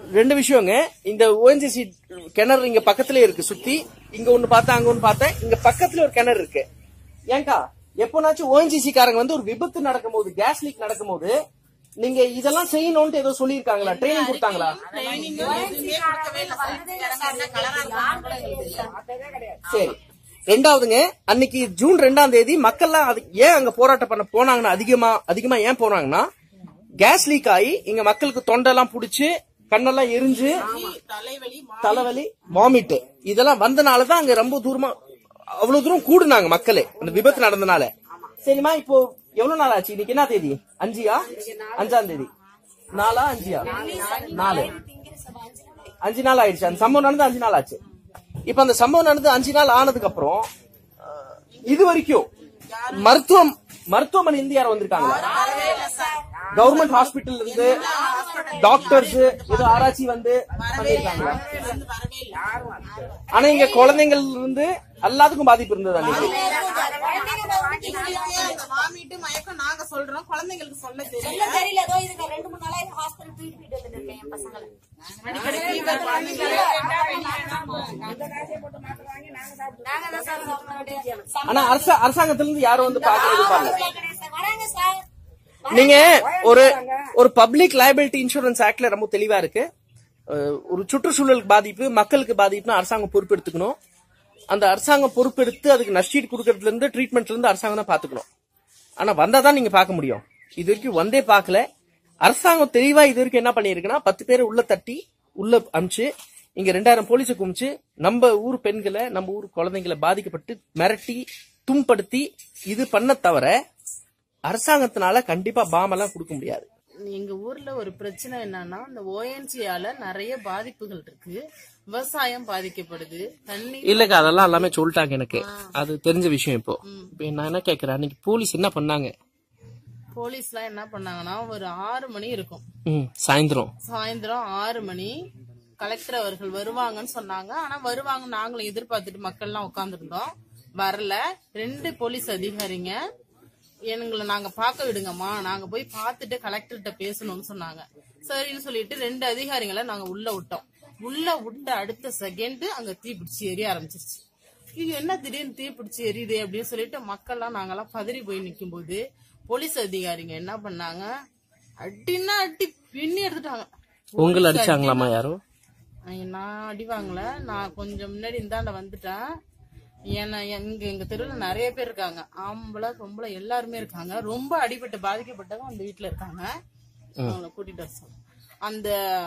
ரெண்டு விஷயங்க இந்த ஓஎன்ஜிசி கிணறு இங்க பக்கத்துல இருக்கு சுத்தி இங்க ஒண்ணு பார்த்தா அங்க ஒண்ணு பார்த்தேன் இங்க பக்கத்துல ஒரு கிணறு இருக்கு ஏங்கா எப்போனாச்சும் ஓஎன்ஜிசி காரங்க வந்து ஒரு விபத்து நடக்கும் போது கேஸ் லீக் நடக்கும் போது நீங்க இதெல்லாம் செய்யணும்னு ஏதோ சொல்லியிருக்காங்களா ட்ரைனிங் கொடுத்தாங்களா சரி ரெண்டாவதுங்க அன்னைக்கு ஜூன் ரெண்டாம் தேதி மக்கள்லாம் அது ஏன் அங்க போராட்டம் பண்ண போனாங்கன்னா அதிகமா அதிகமா ஏன் போனாங்கன்னா கேஸ் லீக் ஆகி இங்க மக்களுக்கு தொண்டெல்லாம் புடிச்சு கண்ணெல்லாம் எரிஞ்சு தலைவலி வாமிட் இதெல்லாம் வந்தனாலதான் அங்க ரொம்ப தூரமா அவ்வளவு தூரம் கூடுனாங்க மக்களே அந்த விபத்து நடந்தனால சரிம்மா இப்போ எவ்வளவு நாள் ஆச்சு இன்னைக்கு என்ன தேதி அஞ்சியா அஞ்சாம் தேதி நாலா அஞ்சியா நாலு அஞ்சு நாள் ஆயிடுச்சு அந்த சம்பவம் நடந்து அஞ்சு நாள் ஆச்சு இப்ப அந்த சம்பவம் நடந்து அஞ்சு நாள் ஆனதுக்கு அப்புறம் அஹ், இது வரைக்கும் மருத்துவம் மருத்துவமனை இருந்து யாரும் வந்திருக்காங்களா கவர்மெண்ட் ஹாஸ்பிட்டல் இருந்து டாக்டர்ஸ் ஏதோ ஆராய்ச்சி வந்து பண்ணிருக்காங்களா ஆனா இங்க குழந்தைங்கள் இருந்து எல்லாத்துக்கும் பாதிப்பு இருந்தது அன்னைக்கு வாமிட்டு மயக்கம் நாங்க சொல்றோம் குழந்தைங்களுக்கு சொல்ல தெரியும் சொல்ல தெரியல ஏதோ இதுக்கு ரெண்டு மூணு நாளா ஹாஸ்பிட்டல் தூக்கிட்டு போயிட்டு வந்துட்டு இருக்கேன் என் பசங்களை நாங்க தான் சார் அவங்களுடைய ஆனா அரச அரசாங்கத்துல இருந்து யாரும் வந்து பாக்க எதிர்பார்க்கல கிடையாது சார். வராங்க சார் நீங்க ஒரு ஒரு பப்ளிக் லைபிலிட்டி இன்சூரன்ஸ் ஆக்ட்ல ரொம்ப தெளிவா இருக்கு அஹ், ஒரு சுற்றுச்சூழலுக்கு பாதிப்பு மக்களுக்கு பாதிப்புனா அரசாங்கம் பொறுப்பெடுத்துக்கணும் அந்த அரசாங்கம் பொறுப்பெடுத்து அதுக்கு நஷ்டீடு கொடுக்கறதுல இருந்து ட்ரீட்மெண்ட்ல இருந்து அரசாங்கம் தான் பாத்துக்கணும் ஆனா வந்தா தான் நீங்க பார்க்க முடியும் இது வரைக்கும் வந்தே பார்க்கல அரசாங்கம் தெளிவா இது வரைக்கும் என்ன பண்ணிருக்குன்னா பத்து பேரை உள்ள தட்டி உள்ள அமிச்சு இங்க ரெண்டாயிரம் போலீஸை குமிச்சு நம்ம ஊர் பெண்களை நம்ம ஊர் குழந்தைங்களை பாதிக்கப்பட்டு மிரட்டி துன்படுத்தி இது பண்ண தவிர அரசாங்கத்தினால கண்டிப்பா பாமெல்லாம் கொடுக்க முடியாது எங்க ஊர்ல ஒரு பிரச்சனை என்னன்னா இந்த ஓஎன்ஜியால நிறைய பாதிப்புகள் இருக்கு விவசாயம் பாதிக்கப்படுது தண்ணி இல்லக்கா அதெல்லாம் எல்லாமே சொல்லிட்டாங்க எனக்கு அது தெரிஞ்ச விஷயம் இப்போ இப்போ நான் என்ன கேக்குறேன் அன்னைக்கு போலீஸ் என்ன பண்ணாங்க போலீஸ்லாம் என்ன பண்ணாங்கன்னா ஒரு ஆறு மணி இருக்கும் ம் சாயந்தரம் சாயந்தரம் ஆறு மணி கலெக்டர் அவர்கள் வருவாங்கன்னு சொன்னாங்க ஆனா வருவாங்க நாங்களும் எதிர்பார்த்துட்டு மக்கள்லாம் உட்காந்துருந்தோம் வரல ரெண்டு போலீஸ் அதிகாரிங்க எங்களை நாங்க பார்க்க விடுங்கம்மா நாங்க போய் பார்த்துட்டு கலெக்டர்கிட்ட பேசணும்னு சொன்னாங்க சரின்னு சொல்லிட்டு ரெண்டு அதிகாரிகளை நாங்க உள்ள விட்டோம் உள்ள விட்ட அடுத்த செகண்ட் அங்க தீ பிடிச்சி எரிய ஆரம்பிச்சிருச்சு இது என்ன திடீர்னு தீ பிடிச்சி எரியுது அப்படின்னு சொல்லிட்டு மக்கள்லாம் நாங்கெல்லாம் பதறி போய் நிக்கும் போது போலீஸ் அதிகாரிங்க என்ன பண்ணாங்க அடின்னா அடி பின்னி எடுத்துட்டாங்க உங்களை அடிச்சாங்களாமா யாரும் ஐய, நான் அடி வாங்கல நான் கொஞ்சம் முன்னாடி இந்தாண்ட வந்துட்டேன் ஏன்னா எங்க எங்க தெருவில் நிறைய பேர் இருக்காங்க ஆம்பளை பொம்பளை எல்லாருமே இருக்காங்க ரொம்ப அடிபட்டு பாதிக்கப்பட்டவங்க அந்த வீட்டுல இருக்காங்க அவங்கள கூட்டிட்டு வர சொல்றேன். அந்த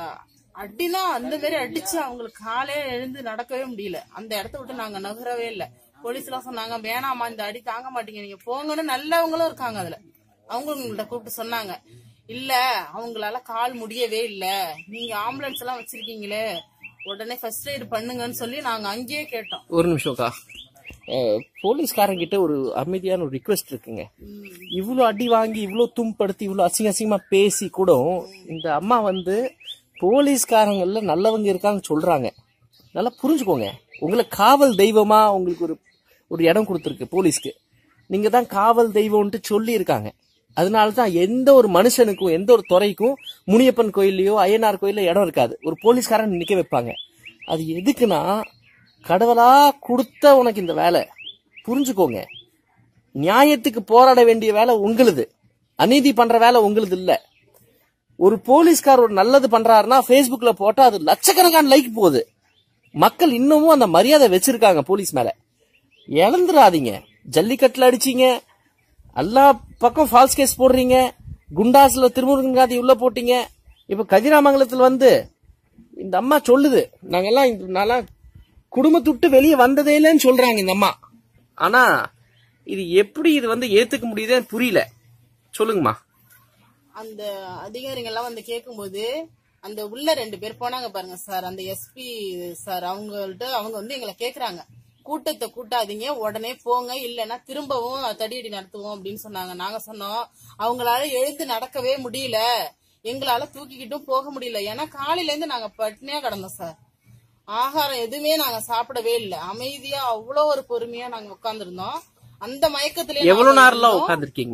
அடினா அந்த மாதிரி அடிச்சு அவங்களுக்கு காலே எழுந்து நடக்கவே முடியல அந்த இடத்த விட்டு நாங்க நகரவே இல்ல போலீஸ் எல்லாம் சொன்னாங்க வேணாமா இந்த அடி தாங்க மாட்டீங்க நீங்க போங்கன்னு நல்லவங்களும் இருக்காங்க அதுல அவங்கள்ட்ட கூப்பிட்டு சொன்னாங்க இல்ல அவங்களால கால் முடியவே இல்ல நீங்க ஆம்புலன்ஸ் எல்லாம் வச்சிருக்கீங்களே உடனே ஃபர்ஸ்ட் எய்ட் பண்ணுங்கன்னு சொல்லி நாங்க அங்கேயே கேட்டோம் ஒரு நிமிஷம்க்கா அஹ், போலீஸ்காரங்க கிட்ட ஒரு அமைதியான ஒரு ரிக்வெஸ்ட் இருக்குங்க இவ்வளவு அடி வாங்கி இவ்வளவு தும்படுத்தி இவ்வளவு அசிங்க அசிங்கமா பேசி கூட இந்த அம்மா வந்து போலீஸ்காரங்கள்ல நல்லவங்க இருக்காங்க சொல்றாங்க நல்லா புரிஞ்சுக்கோங்க உங்களை காவல் தெய்வமா உங்களுக்கு ஒரு ஒரு இடம் கொடுத்துருக்கு போலீஸ்க்கு நீங்க தான் காவல் தெய்வம்ன்ட்டு சொல்லி இருக்காங்க அதனால தான் எந்த ஒரு மனுஷனுக்கும் எந்த ஒரு துறைக்கும் முனியப்பன் கோயில்லையோ ஐயனார் கோயில்ல இடம் இருக்காது ஒரு போலீஸ்காரன் நிக்க வைப்பாங்க அது எதுக்குன்னா கடவுளா கொடுத்த உனக்கு இந்த வேலை புரிஞ்சுக்கோங்க நியாயத்துக்கு போராட வேண்டிய வேலை உங்களுது அநீதி பண்ற வேலை உங்களுது இல்ல ஒரு போலீஸ்கார் ஒரு நல்லது பண்றாருன்னா Facebookல போட்டா அது லட்சக்கணக்கான லைக் போகுது மக்கள் இன்னமும் அந்த மரியாதை வச்சிருக்காங்க போலீஸ் மேல இழந்துடாதீங்க ஜல்லிக்கட்டுல அடிச்சீங்க எல்லா பக்கம் ஃபால்ஸ் கேஸ் போடுறீங்க குண்டாஸ்ல திருமுருகன்காதி உள்ள போட்டீங்க இப்ப கதிராமங்கலத்தில் வந்து இந்த அம்மா சொல்லுது நாங்கெல்லாம் இந்த நான்லாம் குடும்பத்தை விட்டு வெளியே வந்ததே இல்லைன்னு சொல்றாங்க இந்த அம்மா ஆனா இது எப்படி இது வந்து ஏத்துக்க முடியுதுன்னு புரியல சொல்லுங்கம்மா அந்த அதிகாரிங்க எல்லாம் வந்து கேட்கும்போது அந்த உள்ள ரெண்டு பேர் போனாங்க பாருங்க சார் அந்த எஸ்பி சார் அவங்கள்ட்ட அவங்க வந்து எங்களை கேக்குறாங்க கூட்டத்தை கூட்டாதீங்க உடனே போங்க இல்லைன்னா திரும்பவும் தடியடி நடத்துவோம் அப்படின்னு சொன்னாங்க நாங்க சொன்னோம் அவங்களால எழுந்து நடக்கவே முடியல எங்களால தூக்கிக்கிட்டும் போக முடியல ஏன்னா காலையில இருந்து நாங்க பட்னியா கிடந்தோம் சார் ஆகாரம் எதுவுமே நாங்க சாப்பிடவே இல்லை அமைதியா அவ்வளோ ஒரு பொறுமையா நாங்க உட்கார்ந்திருந்தோம் அந்த மயக்கத்திலே எவ்வளவு நாங்க நேரம்லாம் இருந்தோம். உட்காந்துருக்கீங்கம்மா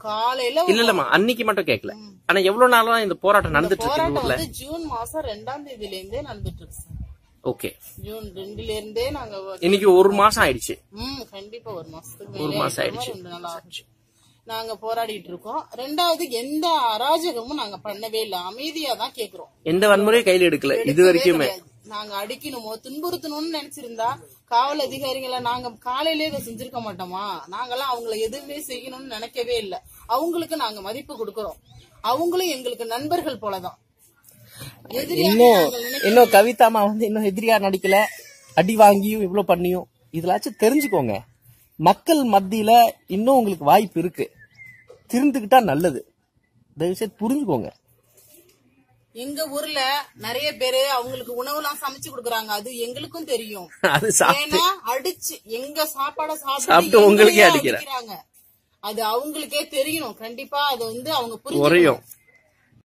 காலையில இல்ல இல்லம்மா அன்னைக்கு மட்டும் கேட்கல ஆனா எவ்வளவு நாளா இந்த போராட்டம் நடந்துட்டு இருக்கு போராட்டம் ஊர்ல வந்து ஜூன் மாசம் ரெண்டாம் தேதியில இருந்தே நடந்துட்டு இருக்கு சார் ஓகே ஜூன் ரெண்டுல இருந்தே நாங்க work- இன்னைக்கு ஒரு மாசம் ஆயிடுச்சு ம் கண்டிப்பா ஒரு மாசத்துக்கு ஒரு மேலே மாசம் இருக்கிற மாதிரி ஆயிடுச்சு. ரெண்டு நாள் ஆகுச்சு நாங்க போராடிட்டு இருக்கோம் ரெண்டாவது எந்த அராஜகமும் நாங்க பண்ணவே இல்ல அமைதியா தான் கேக்குறோம் எந்த வன்முறையும் கையில எடுக்கல இது வரைக்குமே கிடையாது. நாங்க அடிக்கணுமோ துன்புறுத்தணும்னு நினைச்சிருந்தா காவல் அதிகாரிகளை நாங்க காலையிலே இதை செஞ்சிருக்க மாட்டோமா நாங்கெல்லாம் அவங்கள எதுவுமே செய்யணும்னு நினைக்கவே இல்ல அவங்களுக்கு நாங்க மதிப்பு கொடுக்கறோம் அவங்களும் எங்களுக்கு நண்பர்கள் போலதான் எதிரியாக இன்னும் நாங்கள் நினைக்க- இன்னும் கவிதாமா வந்து இன்னும் எதிரியா நடிக்கல அடி வாங்கியும் இவ்வளவு பண்ணியும் இதுலாச்சும் தெரிஞ்சுக்கோங்க மக்கள் மத்தியில இன்னும் உங்களுக்கு வாய்ப்பு இருக்கு திருந்துக்கிட்டா நல்லது தயவு செய்து புரிஞ்சுக்கோங்க எங்க ஊர்ல நிறைய பேரு அவங்களுக்கு உணவுலாம் சமைச்சு கொடுக்குறாங்க அது எங்களுக்கும் தெரியும் அது சாப்பிட்டு ஏன்னா அடிச்சு எங்க சாப்பாட சாப்பிட்டு சாப்பிட்டு உங்களுக்கே எங்களையே அடிக்கிற. அடிக்கிறாங்க அது அவங்களுக்கே தெரியணும் கண்டிப்பா அது வந்து அவங்க புரிஞ்சு உரையும்